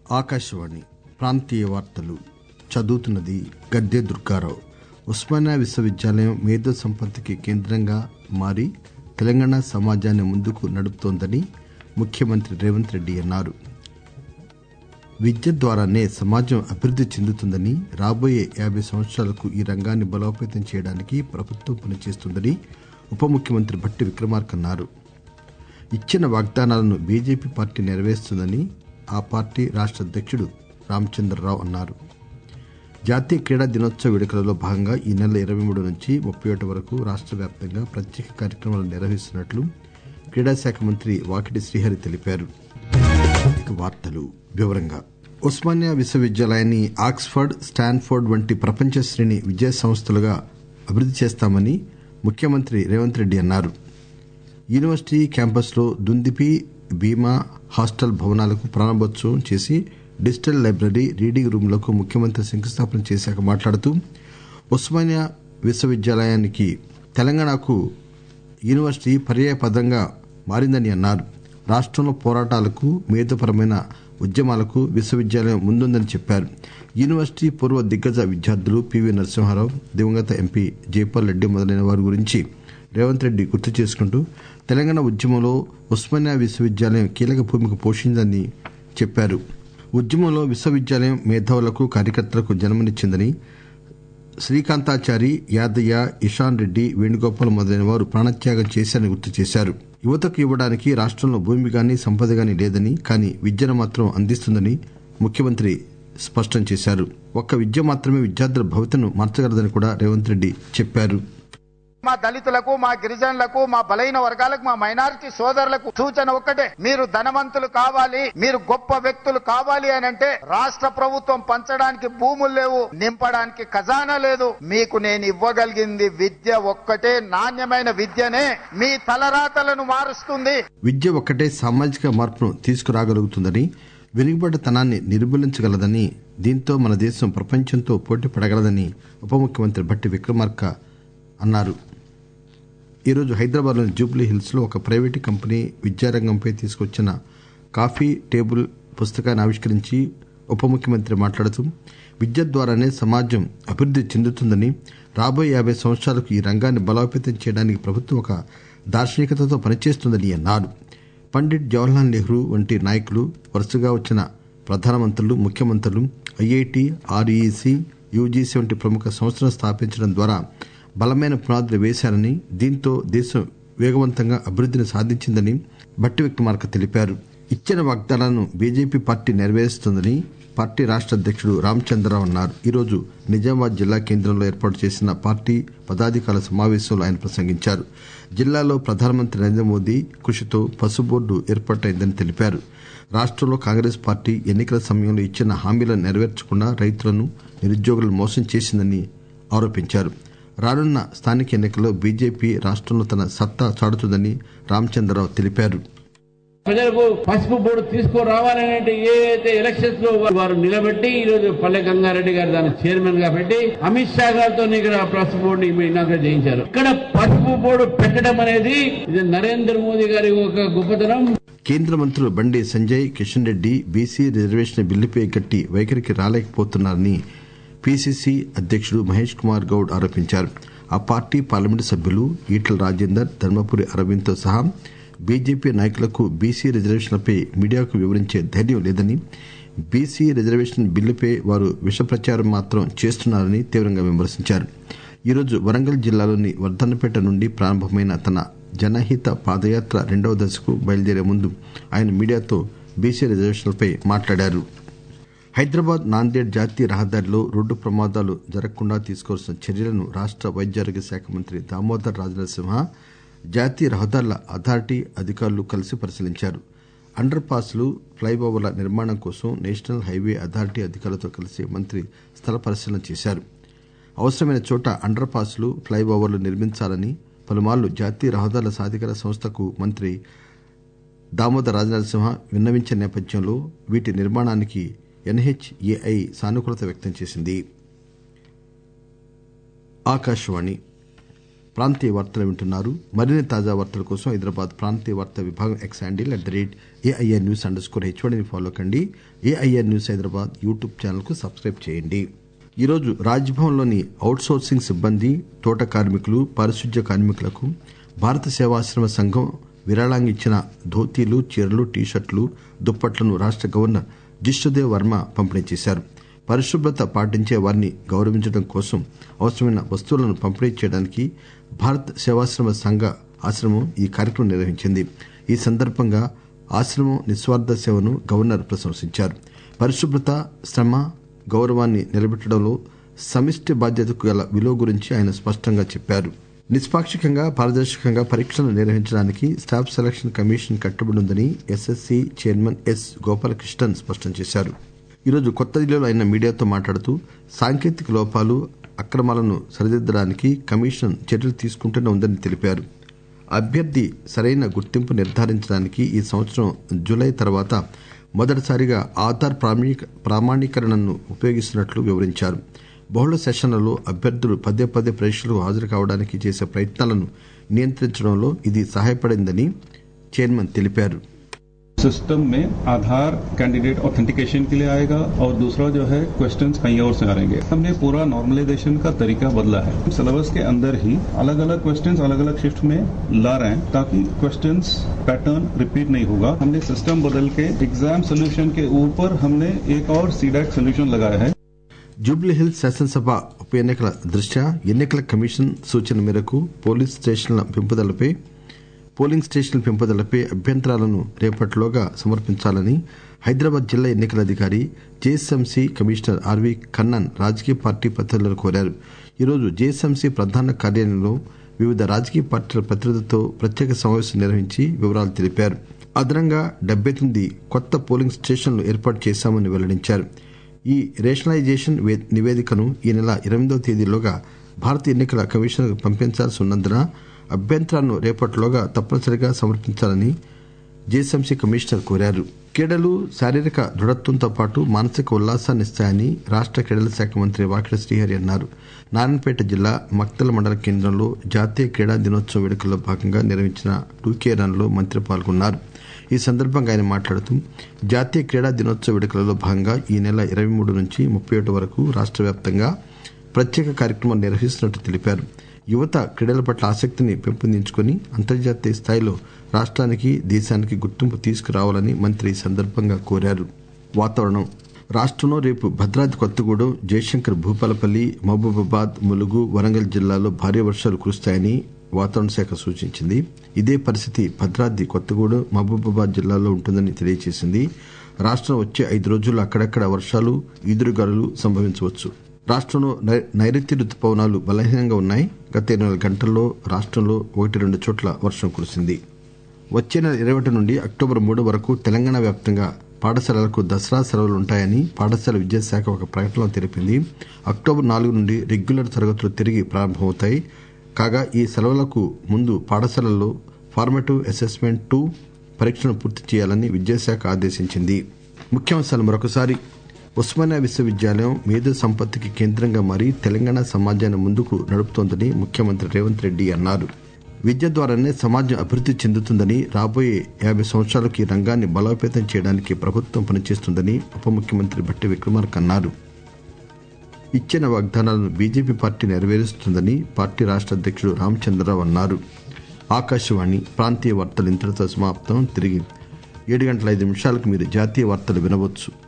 ఆకాశవాణి ప్రాంతీయ వార్తలు చదువుతున్నది గద్దె దుర్గారావు ఉస్మానియా విశ్వవిద్యాలయం మేధో సంపత్తికి కేంద్రంగా మారి తెలంగాణ సమాజాన్ని ముందుకు నడుపుతోందని ముఖ్యమంత్రి రేవంత్ రెడ్డి అన్నారు విద్య ద్వారానే సమాజం అభివృద్ది చెందుతుందని రాబోయే యాబై సంవత్సరాలకు ఈ రంగాన్ని బలోపేతం చేయడానికి ప్రభుత్వం పనిచేస్తుందని ఉప ముఖ్యమంత్రి భట్టి విక్రమార్క అన్నారు ఇచ్చిన వాగ్దానాలను బీజేపీ పార్టీ నెరవేరుస్తుందని ఆ పార్టీ రాష్ట అధ్యక్షుడు రామచంద్రరావు అన్నారు జాతీయ క్రీడా దినోత్సవ వేడుకలలో భాగంగా ఈ నెల ఇరవై మూడు నుంచి ముప్పై ఒకటి వరకు రాష్ట వ్యాప్తంగా ప్రత్యేక కార్యక్రమాలు నిర్వహిస్తున్నట్లు క్రీడా శాఖ మంత్రి వాకిటి శ్రీహరి తెలిపారు ఇక వార్తలు వివరంగా ఉస్మానియా విశ్వవిద్యాలయాన్ని ఆక్స్ఫర్డ్ స్టాన్ఫోర్డ్ వంటి ప్రపంచ శ్రేణి విద్యా సంస్థలుగా అభివృద్ది చేస్తామని ముఖ్యమంత్రి రేవంత్ రెడ్డి అన్నారు యూనివర్సిటీ క్యాంపస్ లో దుందిపి బీమా హాస్టల్ భవనాలకు ప్రారంభోత్సవం చేసి డిజిటల్ లైబ్రరీ రీడింగ్ రూమ్లకు ముఖ్యమంత్రి శంకుస్థాపన చేశాక మాట్లాడుతూ ఉస్మానియా విశ్వవిద్యాలయానికి తెలంగాణకు యూనివర్సిటీ పర్యాయపదంగా మారిందని అన్నారు రాష్టంలో పోరాటాలకు మేధోపరమైన ఉద్యమాలకు విశ్వవిద్యాలయం ముందుందని చెప్పారు యూనివర్సిటీ పూర్వ దిగ్గజ విద్యార్థులు పివి నరసింహారావు దివంగత ఎంపీ జైపాల్ రెడ్డి మొదలైన వారి గురించి రేవంత్ రెడ్డి గుర్తు చేసుకుంటూ తెలంగాణ ఉద్యమంలో ఉస్మానియా విశ్వవిద్యాలయం కీలక భూమిక పోషించిందని చెప్పారు ఉద్యమంలో విశ్వవిద్యాలయం మేధావులకు కార్యకర్తలకు జన్మనిచ్చిందని శ్రీకాంతాచారి యాదయ్య ఇషాన్ రెడ్డి వేణుగోపాల్ మొదలైన వారు ప్రాణత్యాగం చేశారని గుర్తు చేశారు యువతకు ఇవ్వడానికి రాష్టంలో భూమి గాని సంపద గాని లేదని కానీ విద్యను మాత్రం అందిస్తుందని ముఖ్యమంత్రి స్పష్టం చేశారు ఒక్క విద్య మాత్రమే విద్యార్థుల భవితను మార్చగలదని కూడా రేవంత్ రెడ్డి చెప్పారు మా దళితులకు మా గిరిజనులకు మా బలైన వర్గాలకు మా మైనారిటీ సోదరులకు సూచన ఒక్కటే మీరు ధనవంతులు కావాలి మీరు గొప్ప వ్యక్తులు కావాలి అని అంటే రాష్ట్ర ప్రభుత్వం పంచడానికి భూములు లేవు నింపడానికి ఖజానా లేదు మీకు నేను ఇవ్వగలిగింది విద్య ఒక్కటే నాణ్యమైన విద్యనే మీ తలరాతలను మారుస్తుంది విద్య ఒక్కటే సామాజిక మార్పును తీసుకురాగలుగుతుందని వెనుకబడితనాన్ని నిర్మూలించగలదని దీంతో మన దేశం ప్రపంచంతో పోటీ పడగలదని ఉప ముఖ్యమంత్రి భట్టి విక్రమార్క అన్నారు ఈరోజు హైదరాబాద్లోని జూబ్లీ హిల్స్ లో ఒక ప్రైవేటు కంపెనీ విద్యారంగంపై తీసుకొచ్చిన కాఫీ టేబుల్ పుస్తకాన్ని ఆవిష్కరించి ఉప ముఖ్యమంత్రి మాట్లాడుతూ విద్య ద్వారానే సమాజం అభివృద్ది చెందుతుందని రాబోయే యాబై సంవత్సరాలకు ఈ రంగాన్ని బలోపేతం చేయడానికి ప్రభుత్వం ఒక దార్శనికతతో పనిచేస్తుందని అన్నారు పండిట్ జవహర్లాల్ నెహ్రూ వంటి నాయకులు వరుసగా వచ్చిన ప్రధానమంత్రులు ముఖ్యమంత్రులు ఐఐటి ఆర్ఈసి యూజీసీ వంటి ప్రముఖ సంస్థలను స్థాపించడం ద్వారా బలమైన పునాదులు వేశారని దీంతో దేశం వేగవంతంగా అభివృద్దిని సాధించిందని భట్టి విక్రమార్క తెలిపారు ఇచ్చిన వాగ్దానాలను బీజేపీ పార్టీ నెరవేరుస్తుందని పార్టీ రాష్ట అధ్యక్షుడు రామచంద్రరావు అన్నారు ఈరోజు నిజామాబాద్ జిల్లా కేంద్రంలో ఏర్పాటు చేసిన పార్టీ పదాధికారుల సమావేశంలో ఆయన ప్రసంగించారు జిల్లాలో ప్రధానమంత్రి నరేంద్ర మోదీ కృషితో పసు బోర్డు ఏర్పాటైందని తెలిపారు రాష్టంలో కాంగ్రెస్ పార్టీ ఎన్నికల సమయంలో ఇచ్చిన హామీలను నెరవేర్చకుండా రైతులను నిరుద్యోగులను మోసం చేసిందని ఆరోపించారు రానున్న స్థానిక ఎన్నికల్లో బీజేపీ రాష్టంలో తన సత్తా చాటుతుందని రామచంద్రరావు తెలిపారు ప్రజలకు పసుపు బోర్డు తీసుకురావాలనే ఏదైతే ఎలక్షన్స్ లో వారు నిలబెట్టి ఈ రోజు పల్లె గంగారెడ్డి గారు దాని చైర్మన్ గా పెట్టి అమిత్ షా గారితో ఇక్కడ పసుపు బోర్డు ఇనాగ్రేట్ చేయించారు ఇక్కడ పసుపు బోర్డు పెట్టడం అనేది ఇది నరేంద్ర మోదీ గారి ఒక గొప్పతనం కేంద్ర మంత్రులు బండి సంజయ్ కిషన్ రెడ్డి బీసీ రిజర్వేషన్ బిల్లుపై గట్టి వైఖరికి రాలేకపోతున్నారని పీసీసీ అధ్యక్షుడు మహేష్ కుమార్ గౌడ్ ఆరోపించారు ఆ పార్టీ పార్లమెంటు సభ్యులు ఈటల రాజేందర్ ధర్మపురి అరవింద్ తో సహా బీజేపీ నాయకులకు బీసీ రిజర్వేషన్లపై మీడియాకు వివరించే ధైర్యం లేదని బీసీ రిజర్వేషన్ బిల్లుపై వారు విష ప్రచారం మాత్రం చేస్తున్నారని తీవ్రంగా విమర్శించారు ఈరోజు వరంగల్ జిల్లాలోని వర్ధన్నపేట నుండి ప్రారంభమైన తన జనహిత పాదయాత్ర రెండవ దశకు బయలుదేరే ముందు ఆయన మీడియాతో బీసీ రిజర్వేషన్లపై మాట్లాడారు హైదరాబాద్ నాందేడ్ జాతీయ రహదారిలో రోడ్డు ప్రమాదాలు జరగకుండా తీసుకోవాల్సిన చర్యలను రాష్ట వైద్యారోగ్య శాఖ మంత్రి దామోదర్ రాజనరసింహ జాతీయ రహదారుల అథారిటీ అధికారులు కలిసి పరిశీలించారు అండర్ పాస్లు ఫ్లైఓవర్ల నిర్మాణం కోసం నేషనల్ హైవే అథారిటీ అధికారులతో కలిసి మంత్రి స్థల పరిశీలన చేశారు అవసరమైన చోట అండర్ పాస్లు ఫ్లైఓవర్లు నిర్మించాలని పలుమార్లు జాతీయ రహదారుల సాధికార సంస్థకు మంత్రి దామోదర్ రాజనరసింహ విన్నవించిన నేపథ్యంలో వీటి నిర్మాణానికి ఎన్హెచ్ఏఐ సానుకూలత వ్యక్తం చేసింది ఆకాశవాణి ప్రాంతీయ వార్తలు వింటున్నారు మరిన్ని తాజా వార్తల కోసం హైదరాబాద్ ప్రాంతీయ వార్తా విభాగం X handle at the rate AIR news under score హెచ్వడిని ఫాలో కండి AIR news Hyderabad YouTube channel కు సబ్స్క్రైబ్ చేయండి ఈరోజు రాజ్భవన్లోని అవుట్ సోర్సింగ్ సిబ్బంది తోట కార్మికులు పారిశుధ్య కార్మికులకు భారత సేవాశ్రమ సంఘం విరాళంగా ఇచ్చిన ధోతీలు చీరలు టీషర్ట్లు దుప్పట్లను రాష్ట గవర్నర్ జిష్ణుదేవ్ వర్మ పంపిణీ చేశారు పరిశుభ్రత పాటించే వారిని గౌరవించడం కోసం అవసరమైన వస్తువులను పంపిణీ చేయడానికి భారత్ సేవాశ్రమ సంఘ ఆశ్రమం ఈ కార్యక్రమం నిర్వహించింది ఈ సందర్భంగా ఆశ్రమం నిస్వార్థ సేవను గవర్నర్ ప్రశంసించారు పరిశుభ్రత శ్రమ గౌరవాన్ని నిలబెట్టడంలో సమిష్టి బాధ్యతకు గల విలువ గురించి ఆయన స్పష్టంగా చెప్పారు నిష్పాక్షికంగా పారదర్శకంగా పరీక్షలు నిర్వహించడానికి స్టాఫ్ సెలక్షన్ కమిషన్ కట్టుబడి ఉందని ఎస్ఎస్సి చైర్మన్ ఎస్ గోపాలకృష్ణన్ స్పష్టం చేశారు ఈరోజు కొత్త ఢిల్లీలో ఆయన మీడియాతో మాట్లాడుతూ సాంకేతిక లోపాలు అక్రమాలను సరిదిద్దడానికి కమిషన్ చర్యలు తీసుకుంటూనే ఉందని తెలిపారు అభ్యర్థి సరైన గుర్తింపు నిర్ధారించడానికి ఈ సంవత్సరం జూలై తర్వాత మొదటిసారిగా ఆధార్ ప్రామాణిక ప్రామాణీకరణను ఉపయోగిస్తున్నట్లు వివరించారు బహుళ సెషన్లలో అభ్యర్థులు పదే పదే పరీక్షలకు హాజరు కావడానికి చేసే ప్రయత్నాలను నియంత్రించడంలో ఇది సహాయపడిందని చైర్మన్ తెలిపారు सिस्टम में आधार कैंडिडेट ऑथेंटिकेशन के लिए आएगा और दूसरा जो है क्वेश्चंस कहीं और से आ रहेंगे हमने पूरा नॉर्मलाइजेशन का तरीका बदला है सिलेबस के अंदर ही अलग अलग क्वेश्चंस अलग अलग शिफ्ट में ला रहे हैं ताकि क्वेश्चंस पैटर्न रिपीट नहीं होगा हमने सिस्टम बदल के एग्जाम सोल्यूशन के ऊपर हमने एक और सीडैक सोल्यूशन लगाया है జూబ్లీహిల్స్ శాసనసభ ఉప ఎన్నికల దృష్ట్యా ఎన్నికల కమిషన్ సూచన మేరకు పోలీస్ స్టేషన్ల పెంపుదలపై పోలింగ్ స్టేషన్ల పెంపుదలపై అభ్యంతరాలను రేపటిలోగా సమర్పించాలని హైదరాబాద్ జిల్లా ఎన్నికల అధికారి జేఎస్ఎంసీ కమిషనర్ ఆర్వీ కన్నన్ రాజకీయ పార్టీ ప్రతినిధులను కోరారు ఈరోజు జేఎస్ఎంసీ ప్రధాన కార్యాలయంలో వివిధ రాజకీయ పార్టీల ప్రతినిధులతో ప్రత్యేక సమావేశం నిర్వహించి వివరాలు తెలిపారు అదనంగా డెబ్బై తొమ్మిది కొత్త పోలింగ్ స్టేషన్లు ఏర్పాటు చేశామని వెల్లడించారు ఈ రేషనలైజేషన్ నివేదికను ఈ నెల ఎనిమిదవ తేదీలోగా భారత ఎన్నికల కమిషన్ పంపించాల్సి ఉన్నందున అభ్యంతరాలను రేపటిలోగా తప్పనిసరిగా సమర్పించాలని జేఎస్ఎంసీ కమిషనర్ కోరారు క్రీడలు శారీరక దృఢత్వంతో పాటు మానసిక ఉల్లాసాన్ని ఇస్తాయని రాష్ట క్రీడల శాఖ మంత్రి వాకిడ శ్రీహరి అన్నారు నారాయణపేట జిల్లా మక్తల మండల కేంద్రంలో జాతీయ క్రీడా దినోత్సవం వేడుకల్లో భాగంగా నిర్వహించిన టూకే రన్ లో మంత్రి పాల్గొన్నారు ఈ సందర్భంగా ఆయన మాట్లాడుతూ జాతీయ క్రీడా దినోత్సవ వేడుకలలో భాగంగా ఈ నెల ఇరవై మూడు నుంచి ముప్పై ఒకటి వరకు రాష్ట వ్యాప్తంగా ప్రత్యేక కార్యక్రమాలు నిర్వహిస్తున్నట్టు తెలిపారు యువత క్రీడల పట్ల ఆసక్తిని పెంపొందించుకుని అంతర్జాతీయ స్థాయిలో రాష్ట్రానికి దేశానికి గుర్తింపు తీసుకురావాలని మంత్రి ఈ సందర్భంగా కోరారు వాతావరణం రాష్టంలో రేపు భద్రాద్రి కొత్తగూడెం జయశంకర్ భూపాలపల్లి మహబూబాబాద్ ములుగు వరంగల్ జిల్లాల్లో భారీ వర్షాలు కురుస్తాయని వాతావరణ శాఖ సూచించింది ఇదే పరిస్థితి భద్రాద్రి కొత్తగూడెం మహబూబాబాద్ జిల్లాల్లో ఉంటుందని తెలియజేసింది రాష్టంలో వచ్చే ఐదు రోజుల్లో అక్కడక్కడ వర్షాలు ఈదురుగాలులు సంభవించవచ్చు రాష్టంలో నైరుతి రుతుపవనాలు బలహీనంగా ఉన్నాయి గత ఇరవై నాలుగు గంటల్లో రాష్టంలో ఒకటి రెండు చోట్ల వర్షం కురిసింది వచ్చే నెల ఇరవై ఒకటి నుండి అక్టోబర్ మూడు వరకు తెలంగాణ వ్యాప్తంగా పాఠశాలలకు దసరా సెలవులు ఉంటాయని పాఠశాల విద్యాశాఖ ఒక ప్రకటనలో తెలిపింది అక్టోబర్ నాలుగు నుండి రెగ్యులర్ తరగతులు తిరిగి ప్రారంభమవుతాయి కాగా ఈ సెలవులకు ముందు పాఠశాలల్లో ఫార్మేటివ్ అసెస్మెంట్ టూ పరీక్షను పూర్తి చేయాలని విద్యాశాఖ ఆదేశించింది ముఖ్యాంశాలు మరొకసారి ఉస్మానియా విశ్వవిద్యాలయం మేధో సంపత్తికి కేంద్రంగా మారి తెలంగాణ సమాజాన్ని ముందుకు నడుపుతోందని ముఖ్యమంత్రి రేవంత్ రెడ్డి అన్నారు విద్య ద్వారానే సమాజం అభివృద్ది చెందుతుందని రాబోయే యాభై సంవత్సరాలకు ఈ రంగాన్ని బలోపేతం చేయడానికి ప్రభుత్వం పనిచేస్తుందని ఉప ముఖ్యమంత్రి బట్టి విక్రమార్క అన్నారు ఇచ్చిన వాగ్దానాలను బీజేపీ పార్టీ నెరవేరుస్తుందని పార్టీ రాష్ట అధ్యక్షుడు రామచంద్రరావు అన్నారు ఆకాశవాణి ప్రాంతీయ వార్తలు ఇంతటితో సమాప్తం తిరిగి ఏడు గంటల ఐదు నిమిషాలకు మీరు జాతీయ వార్తలు వినవచ్చు